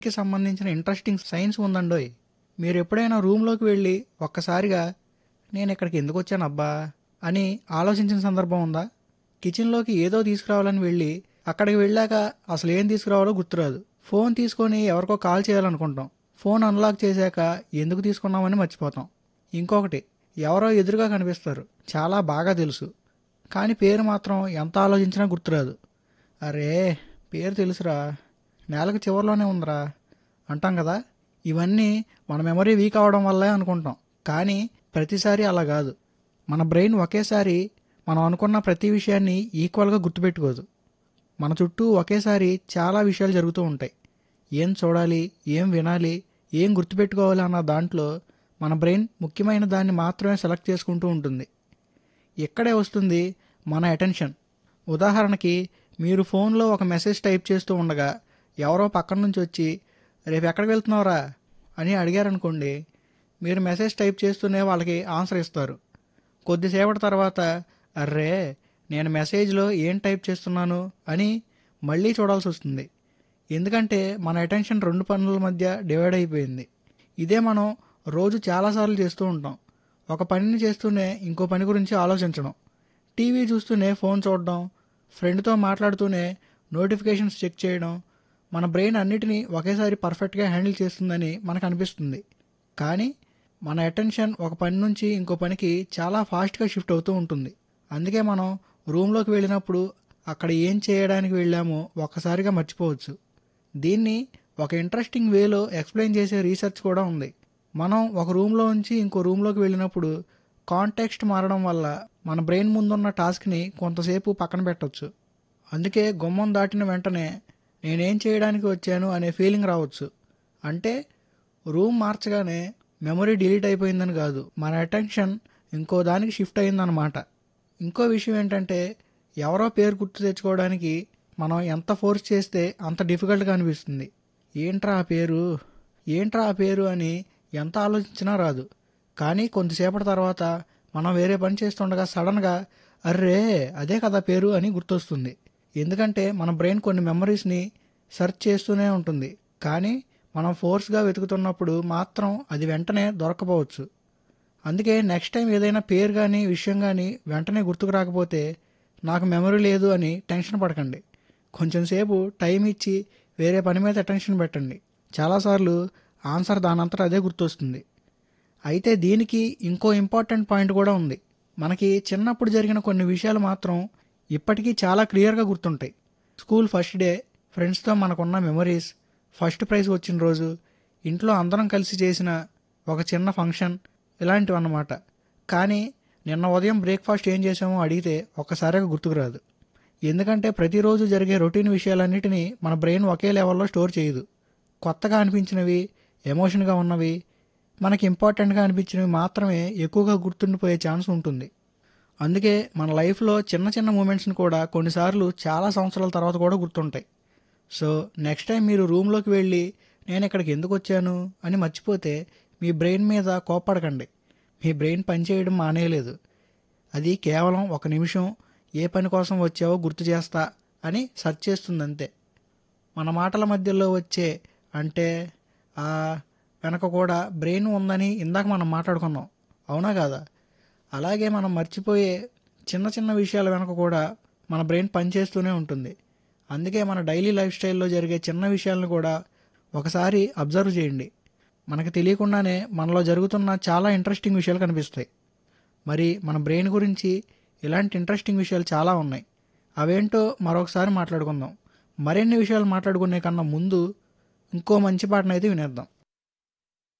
కి సంబంధించిన interesting science ఉందండోయ్ మీరు ఎప్పుడైనా రూమ్లోకి వెళ్ళి ఒక్కసారిగా నేను ఇక్కడికి ఎందుకు వచ్చాను అబ్బా అని ఆలోచించిన సందర్భం ఉందా కిచెన్లోకి ఏదో తీసుకురావాలని వెళ్ళి అక్కడికి వెళ్ళాక అసలు ఏం తీసుకురావాలో గుర్తురాదు ఫోన్ తీసుకొని ఎవరికో కాల్ చేయాలనుకుంటాం ఫోన్ అన్లాక్ చేశాక ఎందుకు తీసుకున్నామని మర్చిపోతాం ఇంకొకటి ఎవరో ఎదురుగా కనిపిస్తారు చాలా బాగా తెలుసు కానీ పేరు మాత్రం ఎంత ఆలోచించినా గుర్తురాదు అరే పేరు తెలుసురా నెలకు చివరిలోనే ఉందిరా అంటాం కదా ఇవన్నీ మన మెమరీ వీక్ అవడం వల్లే అనుకుంటాం కానీ ప్రతిసారి అలా కాదు మన బ్రెయిన్ ఒకేసారి మనం అనుకున్న ప్రతి విషయాన్ని ఈక్వల్గా గుర్తుపెట్టుకోదు మన చుట్టూ ఒకేసారి చాలా విషయాలు జరుగుతూ ఉంటాయి ఏం చూడాలి ఏం వినాలి ఏం గుర్తుపెట్టుకోవాలి అన్న దాంట్లో మన బ్రెయిన్ ముఖ్యమైన దాన్ని మాత్రమే సెలెక్ట్ చేసుకుంటూ ఉంటుంది ఇక్కడే వస్తుంది మన అటెన్షన్ ఉదాహరణకి మీరు ఫోన్లో ఒక మెసేజ్ టైప్ చేస్తూ ఉండగా ఎవరో పక్కన నుంచి వచ్చి రేపు ఎక్కడికి వెళ్తున్నావురా అని అడిగారనుకోండి మీరు మెసేజ్ టైప్ చేస్తూనే వాళ్ళకి ఆన్సర్ ఇస్తారు కొద్దిసేపటి తర్వాత అర్రే నేను మెసేజ్లో ఏం టైప్ చేస్తున్నాను అని మళ్ళీ చూడాల్సి వస్తుంది ఎందుకంటే మన అటెన్షన్ రెండు పనుల మధ్య డివైడ్ అయిపోయింది ఇదే మనం రోజు చాలాసార్లు చేస్తూ ఉంటాం ఒక పనిని చేస్తూనే ఇంకో పని గురించి ఆలోచించడం టీవీ చూస్తూనే ఫోన్ చూడడం ఫ్రెండ్తో మాట్లాడుతూనే నోటిఫికేషన్స్ చెక్ చేయడం మన బ్రెయిన్ అన్నిటినీ ఒకేసారి పర్ఫెక్ట్గా హ్యాండిల్ చేస్తుందని మనకు అనిపిస్తుంది కానీ మన అటెన్షన్ ఒక పని నుంచి ఇంకో పనికి చాలా ఫాస్ట్గా షిఫ్ట్ అవుతూ ఉంటుంది అందుకే మనం రూమ్లోకి వెళ్ళినప్పుడు అక్కడ ఏం చేయడానికి వెళ్ళామో ఒక్కసారిగా మర్చిపోవచ్చు దీన్ని ఒక ఇంట్రెస్టింగ్ వేలో ఎక్స్ప్లెయిన్ చేసే రీసెర్చ్ కూడా ఉంది మనం ఒక రూమ్లో నుంచి ఇంకో రూమ్లోకి వెళ్ళినప్పుడు కాంటెక్స్ట్ మారడం వల్ల మన బ్రెయిన్ ముందున్న టాస్క్ని కొంతసేపు పక్కన పెట్టవచ్చు అందుకే గుమ్మం దాటిన వెంటనే నేనేం చేయడానికి వచ్చాను అనే ఫీలింగ్ రావచ్చు అంటే రూమ్ మార్చగానే మెమరీ డిలీట్ అయిపోయిందని కాదు మన అటెన్షన్ ఇంకో దానికి షిఫ్ట్ అయిందన్నమాట ఇంకో విషయం ఏంటంటే ఎవరో పేరు గుర్తు తెచ్చుకోవడానికి మనం ఎంత ఫోర్స్ చేస్తే అంత డిఫికల్ట్గా అనిపిస్తుంది ఏంట్రా ఆ పేరు ఏంట్రా ఆ పేరు అని ఎంత ఆలోచించినా రాదు కానీ కొంతసేపటి తర్వాత మనం వేరే పని చేస్తుండగా సడన్గా అర్రే అదే కదా పేరు అని గుర్తొస్తుంది ఎందుకంటే మన బ్రెయిన్ కొన్ని మెమరీస్ని సెర్చ్ చేస్తూనే ఉంటుంది కానీ మనం ఫోర్స్గా వెతుకుతున్నప్పుడు మాత్రం అది వెంటనే దొరకపోవచ్చు అందుకే నెక్స్ట్ టైం ఏదైనా పేరు కానీ విషయం కానీ వెంటనే గుర్తుకు రాకపోతే నాకు మెమరీ లేదు అని టెన్షన్ పడకండి కొంచెం సేపు టైం ఇచ్చి వేరే పని మీద అటెన్షన్ పెట్టండి చాలాసార్లు ఆన్సర్ దానంతట అదే గుర్తొస్తుంది అయితే దీనికి ఇంకో ఇంపార్టెంట్ పాయింట్ కూడా ఉంది మనకి చిన్నప్పుడు జరిగిన కొన్ని విషయాలు మాత్రం ఇప్పటికీ చాలా క్లియర్గా గుర్తుంటాయి స్కూల్ ఫస్ట్ డే ఫ్రెండ్స్తో మనకున్న మెమరీస్ ఫస్ట్ ప్రైజ్ వచ్చిన రోజు ఇంట్లో అందరం కలిసి చేసిన ఒక చిన్న ఫంక్షన్ ఇలాంటివి అన్నమాట కానీ నిన్న ఉదయం బ్రేక్ఫాస్ట్ ఏం చేసామో అడిగితే ఒక్కసారిగా గుర్తుకు రాదు ఎందుకంటే ప్రతిరోజు జరిగే రొటీన్ విషయాలన్నిటినీ మన బ్రెయిన్ ఒకే లెవెల్లో స్టోర్ చేయదు కొత్తగా అనిపించినవి ఎమోషన్గా ఉన్నవి మనకి ఇంపార్టెంట్గా అనిపించినవి మాత్రమే ఎక్కువగా గుర్తుండిపోయే ఛాన్స్ ఉంటుంది అందుకే మన లైఫ్లో చిన్న చిన్న మూమెంట్స్ని కూడా కొన్నిసార్లు చాలా సంవత్సరాల తర్వాత కూడా గుర్తుంటాయి సో నెక్స్ట్ టైం మీరు రూమ్లోకి వెళ్ళి నేను ఇక్కడికి ఎందుకు వచ్చాను అని మర్చిపోతే మీ బ్రెయిన్ మీద కోప్పడకండి మీ బ్రెయిన్ పనిచేయడం మానేయలేదు అది కేవలం ఒక నిమిషం ఏ పని కోసం వచ్చావో గుర్తు చేస్తా అని సెర్చ్ చేస్తుంది అంతే మన మాటల మధ్యలో వచ్చే అంటే ఆ వెనక కూడా బ్రెయిన్ ఉందని ఇందాక మనం మాట్లాడుకున్నాం అవునా కాదా అలాగే మనం మర్చిపోయే చిన్న చిన్న విషయాల వెనక కూడా మన బ్రెయిన్ పనిచేస్తూనే ఉంటుంది అందుకే మన డైలీ లైఫ్ స్టైల్లో జరిగే చిన్న విషయాలను కూడా ఒకసారి అబ్జర్వ్ చేయండి మనకు తెలియకుండానే మనలో జరుగుతున్న చాలా ఇంట్రెస్టింగ్ విషయాలు కనిపిస్తాయి మరి మన బ్రెయిన్ గురించి ఇలాంటి ఇంట్రెస్టింగ్ విషయాలు చాలా ఉన్నాయి అవేంటో మరొకసారి మాట్లాడుకుందాం మరిన్ని విషయాలు మాట్లాడుకునే కన్నా ముందు ఇంకో మంచి పాటనైతే వినేద్దాం